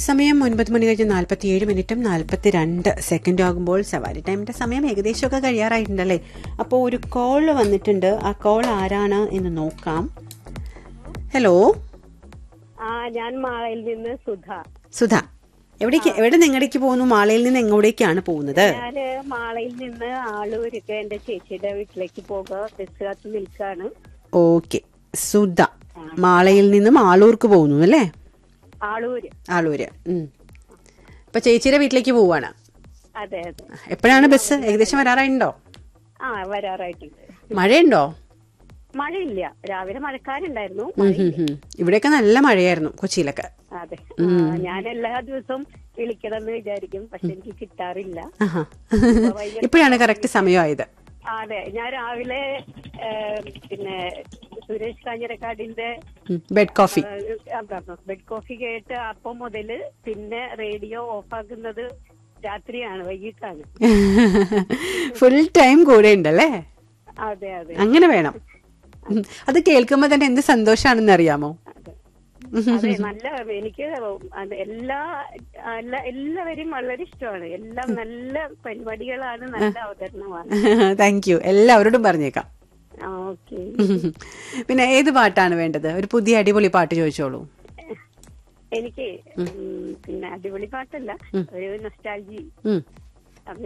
സമയം ഒൻപത് മണി കഴിഞ്ഞ് നാൽപ്പത്തി ഏഴ് മിനിറ്റും നാൽപ്പത്തി രണ്ട് സെക്കൻഡും ആകുമ്പോൾ സവാരി ടൈമിന്റെ സമയം ഏകദേശമൊക്കെ കഴിയാറായിട്ടുണ്ടല്ലേ അപ്പോൾ ഒരു കോൾ വന്നിട്ടുണ്ട് ആ കോൾ ആരാണ് എന്ന് നോക്കാം ഹലോ ആ ഞാൻ മാളയിൽ നിന്ന് സുധ സുധ എവിടേക്ക് എവിടെ നിങ്ങടേക്ക് പോകുന്നു മാളയിൽ നിന്ന് എങ്ങോട്ടേക്കാണ് പോകുന്നത് ഞാന് മാളയിൽ നിന്ന് ആളൂർക്ക് എന്റെ ചേച്ചിയുടെ വീട്ടിലേക്ക് പോകാ ബസ് കാത്ത് നിൽക്കാണ് ഓക്കെ സുധ മാളയിൽ നിന്നും ആളൂർക്ക് പോകുന്നു അല്ലേ ആളൂര് ആളൂര് ഉം. അപ്പൊ ചേച്ചിയുടെ വീട്ടിലേക്ക് പോവാണ് അതെ അതെ എപ്പോഴാണ് ബസ് ഏകദേശം വരാറായിട്ടുണ്ടോ ആ വരാറായിട്ടുണ്ട് മഴയുണ്ടോ മഴയില്ല രാവിലെ മഴക്കാരുണ്ടായിരുന്നു ഉം, ഉം, ഉം. ഇവിടെയൊക്കെ നല്ല മഴയായിരുന്നു കൊച്ചിയിലൊക്കെ അതെ ആ, ഞാൻ എല്ലാ ദിവസവും വിളിക്കണമെന്ന് വിചാരിക്കും പക്ഷെ എനിക്ക് കിട്ടാറില്ല ആഹാ. ഇപ്പോഴാണ് കറക്റ്റ് സമയമായത് അതെ ഞാൻ രാവിലെ ഏ, പിന്നെ സുരേഷ് കാഞ്ഞിരക്കാടിന്റെ ഉം. ബെഡ് കോഫി ബെഡ് കോഫി കേട്ട് അപ്പം മുതല് പിന്നെ റേഡിയോ ഓഫാക്കുന്നത് രാത്രിയാണ് വൈകിട്ടാണ് ഫുൾ ടൈം കൂടെ ഉണ്ടല്ലേ അതെ അതെ അങ്ങനെ വേണം ഉം. അത് കേൾക്കുമ്പോ തന്നെ എന്ത് സന്തോഷാണെന്ന് അറിയാമോ അതെ അതെ നല്ല എനിക്ക് അത് എല്ലാ എല്ലാ- എല്ലാവരെയും വളരെ ഇഷ്ടമാണ് എല്ലാം നല്ല പരിപാടികളാണ് നല്ല അവതരണമാണ് താങ്ക് യു എല്ലാവരോടും പറഞ്ഞേക്കാം ഓക്കെ പിന്നെ ഏത് പാട്ടാണ് വേണ്ടത് ഒരു പുതിയ അടിപൊളി പാട്ട് ചോദിച്ചോളൂ എനിക്ക് ഉം, പിന്നെ അടിപൊളി പാട്ടല്ല ഒരു നൊസ്റ്റാൾജി ഉം. അത്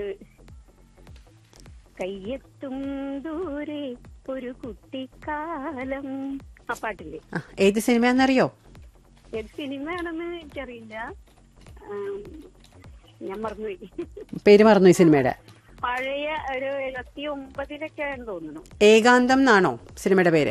കയ്യെത്തും ദൂരെ ഒരു കുട്ടിക്കാലം ആ പാട്ടില്ലേ ആ, ഏത് സിനിമയാണെന്നറിയോ ഏത് സിനിമയാണെന്ന് എനിക്കറിയില്ല ആം, ഞാൻ മറന്നുപോയി പേര് മറന്നു ഈ സിനിമയുടെ പഴയ ഒരു എഴുപത്തി ഒമ്പതിലൊക്കെ ആണെന്ന് തോന്നുന്നു ഏകാന്തം എന്നാണോ സിനിമയുടെ പേര്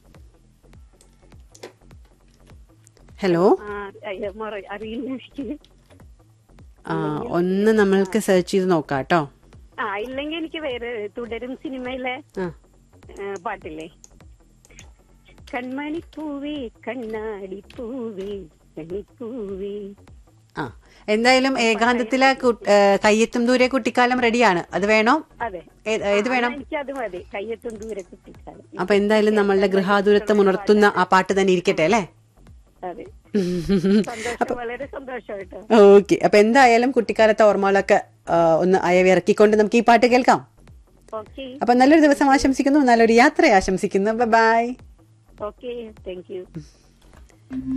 ഹലോ ആ അയ്യോ, മറ- അറിയില്ല എനിക്ക് ആ ഒന്ന് നമ്മൾക്ക് സെർച്ച് ചെയ്ത് നോക്കാം കേട്ടോ ആ ഇല്ലെങ്കിൽ എനിക്ക് വേറെ തുടരും സിനിമയിലെ ആ ആ, പാട്ടില്ലേ കൺമണിപ്പൂവേ കണ്ണാടിപ്പൂവേ കണിപ്പൂവേ ആ എന്തായാലും ഏകാന്തത്തിലെ കു- ഏ, കയ്യെത്തും ദൂരെ കുട്ടിക്കാലം റെഡിയാണ് അത് വേണോ അതെ ഏ- ഏത് വേണം എനിക്ക് അത് മതി കയ്യെത്തും ദൂരെ കുട്ടിക്കാലം അപ്പൊ എന്തായാലും നമ്മളുടെ ഗൃഹാതുരത്വം ഉണർത്തുന്ന ആ പാട്ട് തന്നെ ഇരിക്കട്ടെ അല്ലേ അതെ സന്തോഷം വളരെ സന്തോഷം കേട്ടോ ഓക്കെ അപ്പൊ എന്തായാലും കുട്ടിക്കാലത്തെ ഓർമ്മകളൊക്കെ ആ, ഒന്ന് അയവിറക്കിക്കൊണ്ട് നമുക്ക് ഈ പാട്ട് കേൾക്കാം ഓക്കെ അപ്പൊ നല്ലൊരു ദിവസം ആശംസിക്കുന്നു നല്ലൊരു യാത്ര ആശംസിക്കുന്നു ബൈ ഓക്കെ താങ്ക് യു